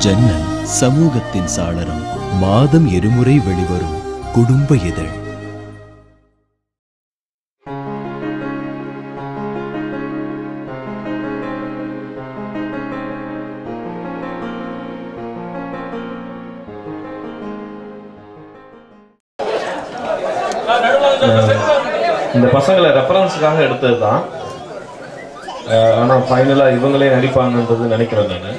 ஜன்னல் சமூகத்தின் சாளரம் மாதம் இருமுறை வெளிவரும் குடும்ப இதழ் இந்த பசங்களை ரெஃபரன்ஸுக்காக எடுத்தது தான் ஆனால் ஃபைனலாக இவங்களே நடிப்பாங்கன்றது நினைக்கிறேன் நான்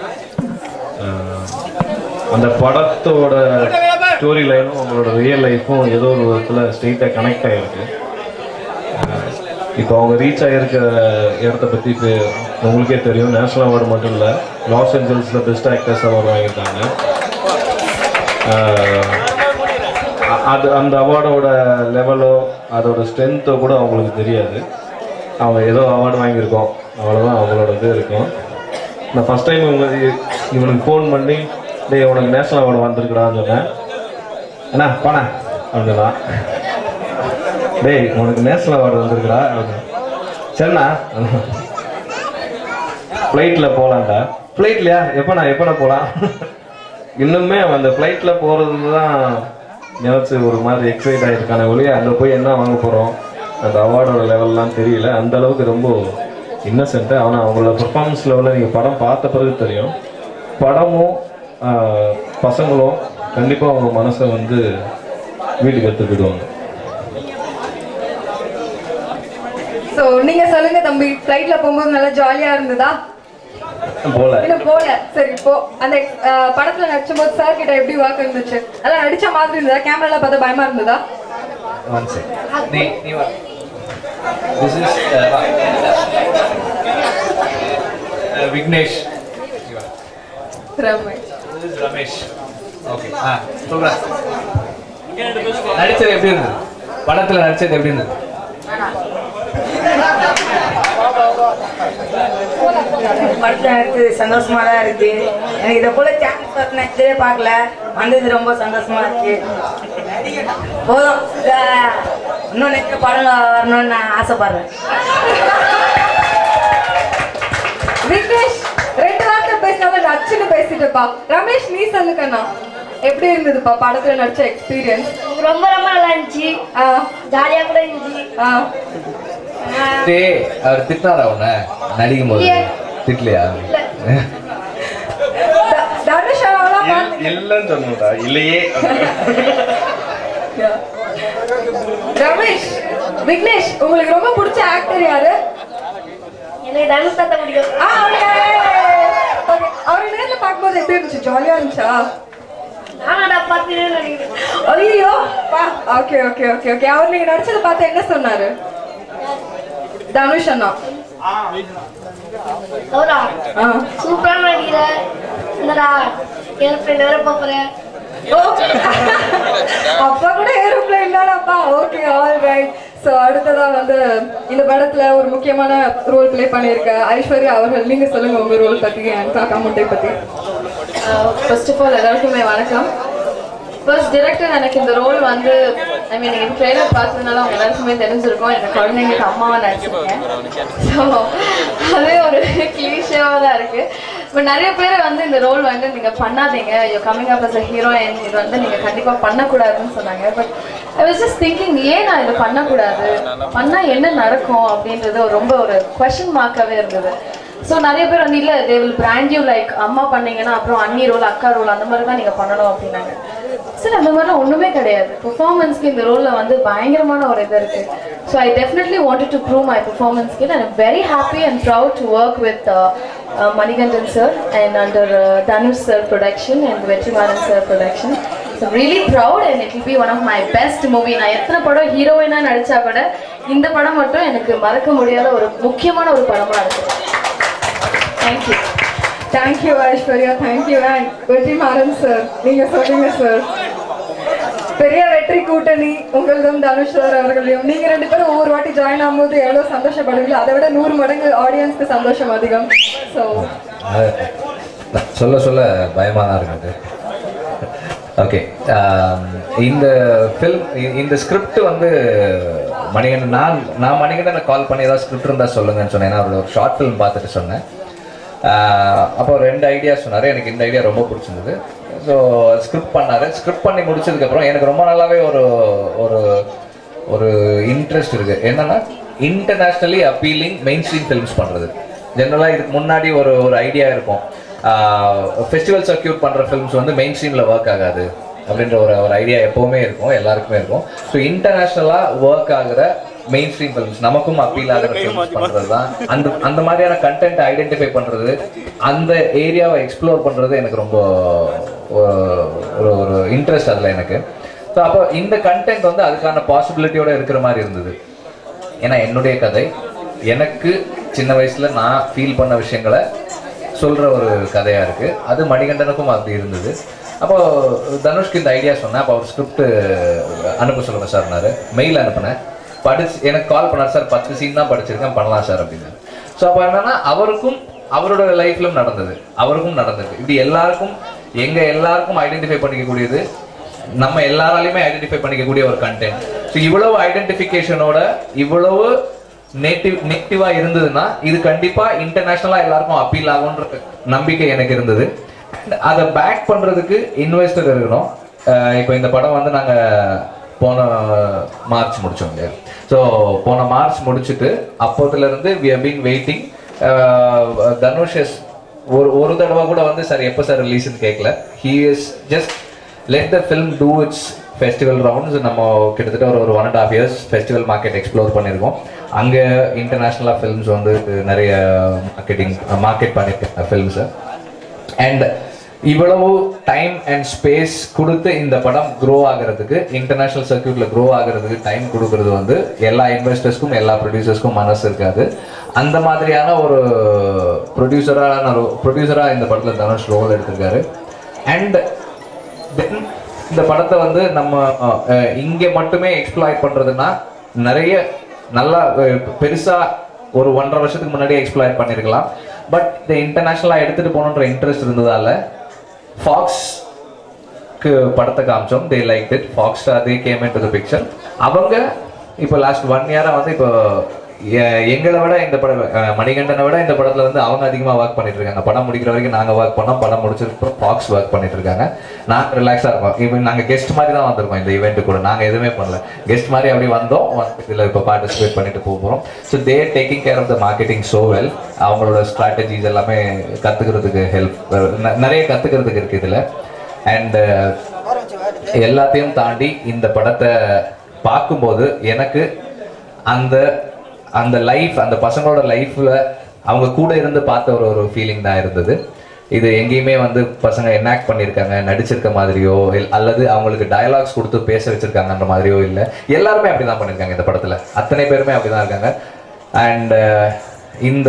அந்த படத்தோட ஸ்டோரி லைனும் அவங்களோட ரியல் லைஃப்பும் ஏதோ ஒரு விதத்தில் ஸ்ட்ரெயிட்டாக கனெக்ட் ஆகிருக்கு இப்போ அவங்க ரீச் ஆகிருக்க இடத்த பற்றி இப்போ உங்களுக்கே தெரியும் நேஷனல் அவார்டு மட்டும் இல்லை லாஸ் ஏஞ்சல்ஸில் பெஸ்ட் ஆக்டர்ஸ் அவார்டு வாங்கியிருக்காங்க ஆஹ் அ- அது அந்த அவார்டோட லெவலோ அதோட ஸ்ட்ரென்த்தோ கூட அவங்களுக்கு தெரியாது அவங்க ஏதோ அவார்டு வாங்கியிருக்கோம் அவ்வளோதான் அவங்களோட இது இருக்கும் நான் ஃபஸ்ட் டைம் இவங்க இ- இவனுக்கு ஃபோன் பண்ணி டேய் உனக்கு நேஷனல் அவார்டு வந்திருக்குடான்னு சொன்னேன் என்ன போனேன் அப்படின்னா டேய் உனக்கு நேஷனல் அவார்டு வந்திருக்குடா அப்படின்னு சரிண்ணா ஃப்ளைட்டில் போகலான்டா ஃப்ளைட்லையா எப்போண்ணா எப்போண்ணா போகலாம் இன்னுமே அவன் அந்த ஃப்ளைட்டில் போகிறது தான் நினச்சி ஒரு மாதிரி எக்ஸைட் ஆகிருக்கான ஒழிய அங்கே போய் என்ன வாங்க போகிறோம் அந்த அவார்டோட லெவல்லாம் தெரியல அந்த அளவுக்கு ரொம்ப இன்னசென்ட்டு ஆனால் அவங்களோட பெர்ஃபார்மன்ஸ் லெவலில் நீங்கள் படம் பார்த்த பிறகு தெரியும் படமும் ஆஹ், பசங்களும் கண்டிப்பாக அவங்க மனசை வந்து வீட்டுக்கு எடுத்து போயிடுவாங்க சோ நீங்க சொல்லுங்க தம்பி ஃப்ளைட்ல போகும்போது நல்லா ஜாலியா இருந்ததா போல இன்னும் போல சரி இப்போ அந்த அஹ், படத்துல நடிச்சும்போது சார் கிட்ட எப்படி ஒர்க் இருந்துச்சு அதெல்லாம் நடிச்ச மாதிரி இருந்ததா கேமரால பார்த்தா பயமா இருந்ததா One second. நீ நீ வா this is Vignesh Ramesh this is Ramesh okay ஆ சொல்றா நடிச்சது எப்படி இருந்தது படத்துல நடிச்சது எப்படி இருந்தது படத்தில் நடிச்சது சந்தோஷமா தான் இருக்கு எனக்கு இதை போல சான்ஸ் வர நடிச்சதே பார்க்கல வந்தது ரொம்ப சந்தோஷமா இருக்கு போதும் இத இன்னும் நிறைய படம் வரணும்னு நான் ஆசைப்படுறேன் விக்னேஷ் ரெண்டு வார்த்தை பேசினாலும் நச்சுன்னு பேசிட்டுப்பா ரமேஷ் நீ சொல்லுக்கண்ணா எப்படி இருந்ததுப்பா படத்துல நடிச்ச எக்ஸ்பீரியன்ஸ் ரொம்ப ரொம்ப நல்லா இருந்துச்சு ஜாலியா கூட இருந்துச்சு டேய் அவர் திட்டினாரா உன்னை நடிக்கும் போது இல்லையே. திட்டலையா தனுஷ் அவெல்லாம் பார்த்து இல்லைன்னு சொன்னடா இல்லையே ரமேஷ் விக்னேஷ் உங்களுக்கு ரொம்ப பிடிச்ச ஆக்டர் யாரு எனக்கு தனுஷ் தாத்தா பிடிக்கும் ஆ, okay. Okay. அவரை நேர்ல பார்க்கும்போது எப்படி இருந்துச்சு ஜாலியா இருந்துச்சா நானாடா பார்த்துட்டு நினைக்கிறேன் ஐயோ பா ஓகே ஓகே ஓகே ஓகே அவர் நீங்க நடிச்சத பார்த்து என்ன சொன்னாரு தனுஷ் அண்ணா அவரா ஆ. சூப்பரா நடிக்கிற என்னடா என் ஃப்ரெண்ட் வேற போறேன் ஓ. அப்பா கூட ஏரோப்ளேன் தானப்பா ஓகே ஆல் ரைட் ஸோ அடுத்ததா வந்து இந்த படத்துல ஒரு முக்கியமான ரோல் ப்ளே பண்ணியிருக்க ஐஸ்வர்யா அவர்கள் நீங்க சொல்லுங்க உங்க ரோல் பத்தி அண்ட் காக்கா முட்டை பத்தி ஃபர்ஸ்ட் ஆஃப் ஆல் எல்லாருக்குமே வணக்கம் ஃபர்ஸ்ட் டிரெக்டர் எனக்கு இந்த ரோல் வந்து ஐ மீன் நீங்கள் ட்ரெய்லர் பார்த்ததுனால அவங்க எல்லாருக்குமே தெரிஞ்சிருக்கும் எனக்கு குழந்தைங்களுக்கு அம்மாவை நடிச்சிருக்கேன் ஸோ அதே ஒரு கிளீஷியாவாக தான் இருக்குது பட் நிறைய பேர் வந்து இந்த ரோல் வந்து நீங்கள் பண்ணாதீங்க you're coming up as a heroine இது வந்து நீங்கள் கண்டிப்பாக பண்ணக்கூடாதுன்னு சொன்னாங்க but I was just thinking ஏன் நான் இதை பண்ணக்கூடாது பண்ணால் என்ன நடக்கும் அப்படின்றது ஒரு ரொம்ப ஒரு கொஷின் மார்க்காகவே இருந்தது ஸோ நிறைய பேர் வந்து இல்லை they will brand you like அம்மா பண்ணீங்கன்னா அப்புறம் அண்ணி ரோல் அக்கா ரோல் அந்த மாதிரி தான் நீங்கள் பண்ணணும் அப்படின்னாங்க சரி அந்த மாதிரிலாம் ஒன்றுமே கிடையாது பெர்ஃபார்மன்ஸ்க்கு இந்த ரோலில் வந்து பயங்கரமான ஒரு இது இருக்குது so I definitely wanted to prove my பெர்ஃபார்மன்ஸ்க்கு and very happy and proud to work with Manikandan sir and under Dhanush sir production and Vetrimaaran sir production so really proud and it will be one of my best movie நான் எத்தனை படம் ஹீரோயினாக நடித்தா கூட இந்த படம் மட்டும் எனக்கு மறக்க முடியாத ஒரு முக்கியமான ஒரு படமாக இருக்குது thank you thank you Aishwarya thank you and Vetri Maaran sir நீங்க சொல்லுங்க சார் பெரிய வெற்றி கூட்டணி உங்களதும் தனுஷ் சார் அவர்களையும் நீங்க ரெண்டு பேரும் ஒவ்வொரு வாட்டி ஜாயின் ஆகும்போது எவ்வளவு சந்தோஷப்படுவீங்களோ அதை விட நூறு மடங்கு ஆடியன்ஸ்க்கு சந்தோஷம் அதிகம் ஸோ அது சொல்ல சொல்ல பயமாக தான் இருக்குது ஓகே இந்த ஃபில்ம் இந்த ஸ்கிரிப்ட் வந்து மணிகண்டன் நான் நான் மணிகண்டனை கால் பண்ணி ஏதாவது ஸ்கிரிப்ட் இருந்தால் சொல்லுங்கன்னு சொன்னேன் ஏன்னா அவரோட ஒரு ஷார்ட் ஃபிலிம் பார்த்துட்டு சொன்னேன் ஆஹ் அப்போ ரெண்டு ஐடியா சொன்னார் எனக்கு இந்த ஐடியா ரொம்ப பிடிச்சிருந்தது ஸோ ஸ்கிரிப்ட் பண்ணார் ஸ்கிரிப்ட் பண்ணி முடிச்சதுக்கப்புறம் எனக்கு ரொம்ப நாளாவே ஒரு ஒரு ஒரு இன்ட்ரெஸ்ட் இருக்கு என்னன்னா internationally appealing mainstream films பண்ணுறது ஜென்ரலாக இதுக்கு முன்னாடி ஒரு ஒரு ஐடியா இருக்கும் ஃபெஸ்டிவல் சர்க்கியூட் பண்ணுற ஃபிலிம்ஸ் வந்து மெயின் ஸ்ட்ரீமில் ஒர்க் ஆகாது அப்படின்ற ஒரு ஒரு ஐடியா எப்போவுமே இருக்கும் எல்லாருக்குமே இருக்கும் ஸோ இன்டர்நேஷ்னலாக ஒர்க் ஆகுற மெயின் ஸ்ட்ரீம் ஃபிலிம்ஸ் நமக்கும் அப்பீல் ஆகிற ஃபிலிம்ஸ் பண்ணுறது தான் அந்த அந்த மாதிரியான கண்டென்ட் ஐடென்டிஃபை பண்ணுறது அந்த ஏரியாவை எக்ஸ்ப்ளோர் பண்ணுறது எனக்கு ரொம்ப ஒரு- ஒரு ஒரு இன்ட்ரெஸ்ட் அதில் எனக்கு ஸோ அப்போ இந்த கண்டென்ட் வந்து அதுக்கான பாசிபிலிட்டியோட இருக்கிற மாதிரி இருந்தது ஏன்னா என்னுடைய கதை எனக்கு சின்ன வயசுல நான் ஃபீல் பண்ண விஷயங்களை சொல்ற ஒரு கதையா இருக்கு அது மணிகண்டனுக்கும் அப்படி இருந்தது அப்போ தனுஷ்க்கு இந்த ஐடியா சொன்னேன் அப்போ அவர் ஸ்கிரிப்ட் அனுப்ப சொல்லுங்க சார்னாரு மெயில் அனுப்புனேன் படிச்சு எனக்கு கால் பண்ணார் சார் பத்து சீன் தான் படிச்சிருக்கேன் பண்ணலாம் சார் அப்படின்னு ஸோ அப்போ என்னன்னா அவருக்கும் அவரோட லைஃப்லும் நடந்தது அவருக்கும் நடந்தது இப்படி எல்லாருக்கும் எங்க எல்லாருக்கும் ஐடென்டிஃபை பண்ணிக்கக்கூடியது நம்ம எல்லாராலையுமே ஐடென்டிஃபை பண்ணிக்கக்கூடிய ஒரு கண்டென்ட் ஸோ இவ்வளவு ஐடென்டிஃபிகேஷனோட இவ்வளவு நேட்டிவ் நெகட்டிவா இருந்ததுன்னா இது கண்டிப்பா இன்டர்நேஷனலா எல்லாருக்கும் அப்பீல் ஆகுன்ற நம்பிக்கை எனக்கு இருந்தது And அதை பேக் பண்றதுக்கு இன்வெஸ்டர் இருக்கணும் அஹ் இப்போ இந்த படம் வந்து நாங்க போன மார்ச் முடிச்சோம் இல்லையா ஸோ போன மார்ச் முடிச்சுட்டு அப்போதுல இருந்து we have been waiting Dhanush is ஒரு ஒரு தடவை கூட வந்து சார் எப்போ சார் ரிலீஸ்னு கேட்கல he is just let the film do its festival rounds நம்ம கிட்டத்தட்ட ஒரு ஒரு one and half years festival market explore பண்ணியிருக்கோம் அங்கே இன்டர்நேஷ்னலாக ஃபிலிம்ஸ் வந்து நிறைய மார்க்கெட்டிங் மார்க்கெட் பண்ணியிருக்கேன் ஃபிலிம்ஸை அண்ட் இவ்வளவு டைம் அண்ட் ஸ்பேஸ் கொடுத்து இந்த படம் க்ரோ ஆகிறதுக்கு இன்டர்நேஷனல் சர்க்கியூட்ல க்ரோ ஆகிறதுக்கு டைம் கொடுக்கறது வந்து எல்லா இன்வெஸ்டர்ஸ்க்கும் எல்லா ப்ரொடியூசர்ஸ்க்கும் மனசு இருக்காது அந்த மாதிரியான ஒரு ப்ரொடியூசரான ப்ரொடியூசரா இந்த படத்துல தனுஷ் ரோல் எடுத்திருக்காரு அண்ட் தென் இந்த படத்தை வந்து நம்ம அஹ், அஹ், இங்க மட்டுமே எக்ஸ்ப்ளாய்ட் பண்றதுன்னா நிறைய நல்லா அஹ், பெருசா ஒரு ஒன்றரை வருஷத்துக்கு முன்னாடியே எக்ஸ்ப்ளாய்ட் பண்ணிருக்கலாம் பட் இதை இன்டர்நேஷனலா எடுத்துட்டு போகணுன்ற இன்ட்ரெஸ்ட் இருந்ததால ஃபாக்ஸ்க்கு படத்தை காமிச்சோம் they like it Fox they came in to the picture அவங்க இப்போ லாஸ்ட் ஒன் இயரா வந்து இப்போ எ- எங்களை விட இந்த படம் அஹ், மணிகண்டனை விட இந்த படத்துல வந்து அவங்க அதிகமா ஒர்க் பண்ணிட்டு இருக்காங்க படம் முடிக்கிற வரைக்கும் நாங்க ஒர்க் பண்ணோம் படம் முடிச்சதுக்கு ஃபாக்ஸ் ஒர்க் பண்ணிட்டு இருக்காங்க நாங்க ரிலாக்ஸா இருக்கோம் இப்போ நாங்க கெஸ்ட் மாதிரி தான் வந்திருக்கோம் இந்த ஈவெண்ட் கூட நாங்க எதுவுமே பண்ணல கெஸ்ட் மாதிரி அப்படி வந்தோம் வந்து இதுல இப்போ பார்ட்டிசிபேட் பண்ணிட்டு போக போறோம் so they taking care of the marketing so well அவங்களோட ஸ்ட்ராட்டஜிஸ் எல்லாமே கத்துக்கிறதுக்கு ஹெல்ப் நிறைய கத்துக்கிறதுக்கு இருக்கு இதுல அண்ட் எல்லாத்தையும் தாண்டி இந்த படத்தை பார்க்கும்போது எனக்கு அந்த அந்த லைஃப் அந்த பசங்களோட லைஃப்ல அவங்க கூட இருந்து பார்த்த ஒரு ஒரு ஃபீலிங் தான் இருந்தது இது எங்கேயுமே வந்து பசங்க எனாக்ட் பண்ணியிருக்காங்க நடிச்சிருக்க மாதிரியோ இல்ல- அல்லது அவங்களுக்கு டயலாக்ஸ் கொடுத்து பேச வச்சிருக்காங்கன்ற மாதிரியோ இல்லை எல்லாருமே அப்படிதான் பண்ணியிருக்காங்க இந்த படத்துல அத்தனை பேருமே அப்படிதான் இருக்காங்க அண்ட் இந்த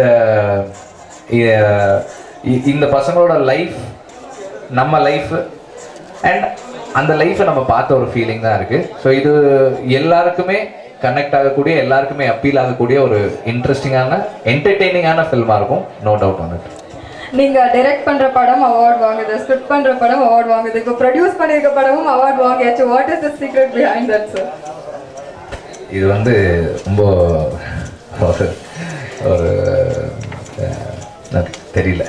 இ- இந்த பசங்களோட லைஃப் நம்ம லைஃப் அண்ட் அந்த லைஃப்பை நம்ம பார்த்த ஒரு ஃபீலிங் தான் இருக்கு ஸோ இது எல்லாருக்குமே கனெக்ட் ஆகக்கூடிய எல்லாருக்குமே அப்பீல் ஆகக்கூடிய ஒரு இன்ட்ரெஸ்டிங்கான என்டர்டெய்னிங்கான ஃபில்மாக இருக்கும் நோ டவுட் ஆன் இட் நீங்க டைரக்ட் பண்ற படம் அவார்ட் வாங்குது ஸ்கிரிப்ட் பண்ற படம் அவார்ட் வாங்குது இப்போ ப்ரொடியூஸ் பண்ணிருக்க படமும் அவார்ட் வாங்கியாச்சு what is the secret behind that sir இது வந்து ரொம்ப ஒரு ஒரு அஹ், எனக்கு தெரியல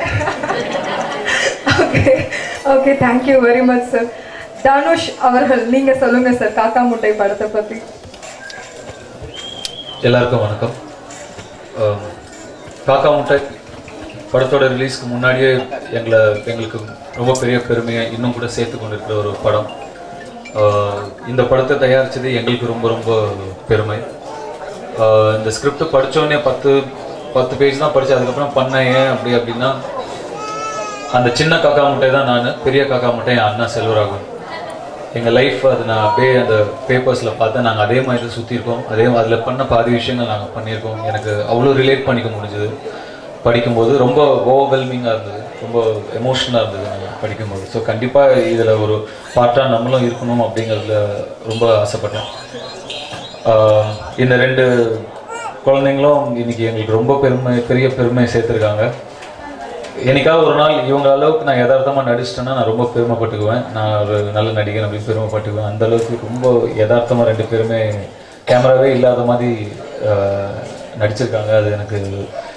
okay okay thank you very much sir Dhanush அவர்கள் நீங்க சொல்லுங்க சார் காக்கா முட்டை படத்தை பத்தி எல்லாருக்கும் வணக்கம் அஹ், காக்கா முட்டை படத்தோட ரிலீஸ்க்கு முன்னாடியே எங்களை எங்களுக்கு ரொம்ப பெரிய பெருமையை இன்னும் கூட சேர்த்து கொண்டிருக்கிற ஒரு படம் அஹ், இந்த படத்தை தயாரித்தது எங்களுக்கு ரொம்ப ரொம்ப பெருமை அஹ், இந்த ஸ்கிரிப்ட் படித்தோடனே பத்து பத்து பேஜ் தான் படித்தேன் அதுக்கப்புறம் பண்ணேன் ஏன் அப்படி அப்படின்னா அந்த சின்ன காக்கா முட்டை தான் நான் பெரிய காக்கா முட்டை என் அண்ணா செல்வராகவன் எங்கள் லைஃப் அது நான் அப்படியே அந்த பேப்பர்ஸில் பார்த்தேன் நாங்கள் அதே மாதிரி தான் சுற்றிருக்கோம் அதே அதில் பண்ண பாதி விஷயங்கள் நாங்கள் பண்ணியிருக்கோம் எனக்கு அவ்வளோ ரிலேட் பண்ணிக்க முடிஞ்சது படிக்கும்போது ரொம்ப ஓவர்வெல்மிங்காக இருந்தது ரொம்ப எமோஷனலாக இருந்தது நாங்கள் படிக்கும்போது ஸோ கண்டிப்பாக இதில் ஒரு பார்ட்டாக நம்மளும் இருக்கணும் அப்படிங்கிறதுல ரொம்ப ஆசைப்பட்டேன் ஆஹ் இந்த ரெண்டு குழந்தைங்களும் இன்னைக்கு எங்களுக்கு ரொம்ப பெருமை பெரிய பெருமை சேர்த்துருக்காங்க என்னைக்காவது ஒரு நாள் இவங்க அளவுக்கு நான் யதார்த்தமா நடிச்சிட்டேன்னா நான் ரொம்ப பெருமைப்பட்டுக்குவேன் நான் ஒரு நல்ல நடிகன் அப்படின்னு பெருமைப்பட்டுக்குவேன் அந்த அளவுக்கு ரொம்ப யதார்த்தமா ரெண்டு பேருமே கேமராவே இல்லாத மாதிரி ஆஹ், நடிச்சிருக்காங்க அது எனக்கு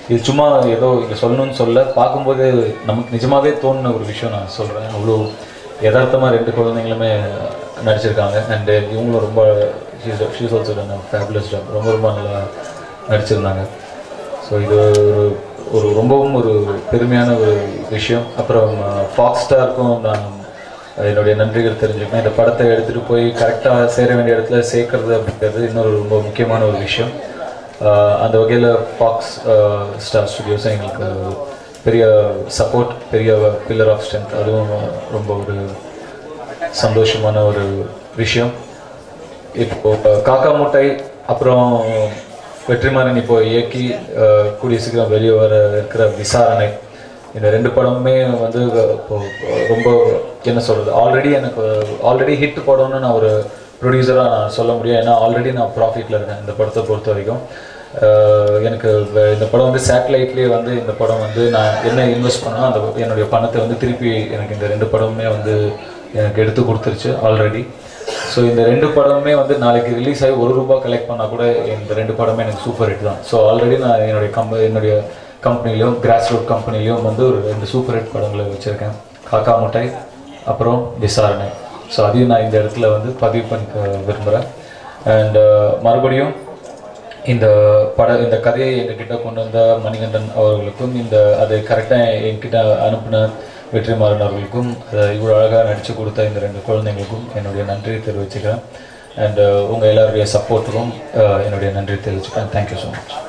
இது சும்மா ஏதோ இங்கே சொல்லணும்னு சொல்ல பார்க்கும்போது நமக்கு நிஜமாவே தோணுன ஒரு விஷயம் நான் சொல்கிறேன் அவ்வளோ யதார்த்தமாக ரெண்டு குழந்தைங்களுமே நடிச்சிருக்காங்க அண்டு இவங்களும் ரொம்ப ஷீஸ் ஆல்சோ ஃபேபுலஸ் ஜாப் ரொம்ப ரொம்ப நல்லா நடிச்சிருந்தாங்க ஸோ இது ஒரு ஒரு ரொம்பவும் ஒரு பெருமையான ஒரு விஷயம் அப்புறம் ஃபாக்ஸ் ஸ்டாருக்கும் நான் என்னுடைய நன்றிகள் தெரிஞ்சுக்கணும் இந்த படத்தை எடுத்துகிட்டு போய் கரெக்டாக சேர வேண்டிய இடத்துல சேர்க்கறது அப்படிங்கிறது இன்னொரு ரொம்ப முக்கியமான ஒரு விஷயம் ஆஹ் அந்த வகையில் ஃபாக்ஸ் ஸ்டார் ஸ்டுடியோஸும் எங்களுக்கு பெரிய சப்போர்ட் பெரிய பில்லர் ஆஃப் ஸ்ட்ரென்த் அதுவும் ரொம்ப ஒரு சந்தோஷமான ஒரு விஷயம் இப்போ அஹ், காக்கா முட்டை அப்புறம் வெற்றிமாறன் இப்போ இயக்கி அஹ், கூடிய சீக்கிரம் வெளியே வர இருக்கிற விசாரணை இந்த ரெண்டு படமுமே வந்து அஹ், இப்போ ரொம்ப என்ன சொல்றது ஆல்ரெடி எனக்கு ஆல்ரெடி ஹிட் படம்னு நான் ஒரு ப்ரொடியூசராக நான் சொல்ல முடியும் ஏன்னா ஆல்ரெடி நான் ப்ராஃபிட்டில் இருக்கேன் இந்த படத்தை பொறுத்த வரைக்கும் அஹ், எனக்கு வ- இந்த படம் வந்து சேட்டலைட்லேயே வந்து இந்த படம் வந்து நான் என்ன இன்வெஸ்ட் பண்ணோ அந்த என்னுடைய பணத்தை வந்து திருப்பி எனக்கு இந்த ரெண்டு படமுமே வந்து எனக்கு எடுத்து கொடுத்துருச்சு ஆல்ரெடி ஸோ இந்த ரெண்டு படமுமே வந்து நாளைக்கு ரிலீஸ் ஆகி ஒரு ரூபாய் கலெக்ட் பண்ணால் கூட இந்த ரெண்டு படமே எனக்கு சூப்பர் ஹிட் தான் ஸோ ஆல்ரெடி நான் என்னுடைய கம்ப என்னுடைய கம்பெனிலையும் கிராஸ் ரூட் கம்பெனிலையும் வந்து ஒரு ரெண்டு சூப்பர் ஹிட் படங்களை வச்சுருக்கேன் காக்கா முட்டை அப்புறம் விசாரணை ஸோ அதையும் நான் இந்த இடத்துல வந்து பதிவு பண்ணிக்க விரும்புகிறேன் அண்ட் மறுபடியும் இந்த பட இந்த கதையை எங்ககிட்ட கொண்டு வந்த மணிகண்டன் அவர்களுக்கும் இந்த அதை கரெக்டாக என்கிட்ட அனுப்பின வெற்றிமாறன் அவர்களுக்கும் அதை இவ்வளோ அழகாக நடித்து கொடுத்த இந்த ரெண்டு குழந்தைங்களுக்கும் என்னுடைய நன்றியை தெரிவிச்சுக்கிறேன் அண்ட் உங்கள் எல்லாருடைய சப்போர்ட்டுக்கும் என்னுடைய நன்றி தெரிவிச்சுக்கிறேன் thank you so much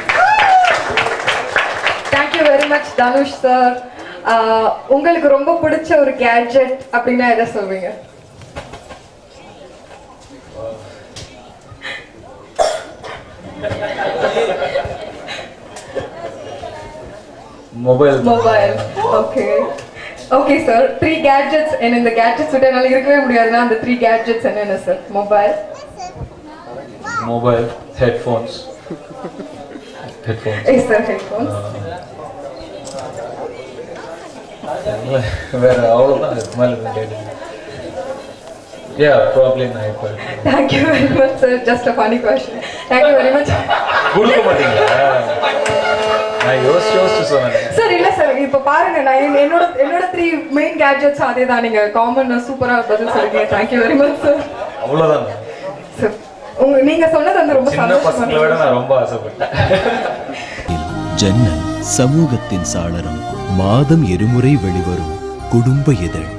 thank you very much Dhanush sir உங்களுக்கு ரொம்ப பிடிச்ச ஒரு கேட்ஜெட் அப்படின்னா எதை சொல்வீங்க mobile mobile okay okay sir three gadgets என்ன இந்த கேட்ஜெட்ஸ் விட்டு என்னால் இருக்கவே முடியாதுன்னா அந்த த்ரீ கேட்ஜெட்ஸ் என்னென்ன sir mobile mobile headphones headphones yes sir headphones வேற அவ்வளோதான் இதுக்கு மேலே கேட்டு யா ப்ராப்ளி நான் இப்போ thank you very much sir just a funny question thank you very much கொடுக்க மாட்டீங்களா நான் யோசிச்சு யோசிச்சு சொன்னேன் சார் இல்ல சார் இப்போ பாருங்க நான் என்- என்னோட என்னோட த்ரீ மெயின் கேட்ஜெட்ஸ் அதே தான் நீங்க காமன் சூப்பரா பதில் சொல்லிருக்கீங்க தேங்க்யூ வெரி மச் சார் அவ்வளோதான் சார் உங்க நீங்க சொன்னது வந்து ரொம்ப சின்ன பசங்களை விட சந்தோஷமா நான் ரொம்ப ஆசைப்பட்டேன் ஜன்னல் சமூகத்தின் சாளரம் மாதம் இருமுறை வெளிவரும் குடும்ப இதழ்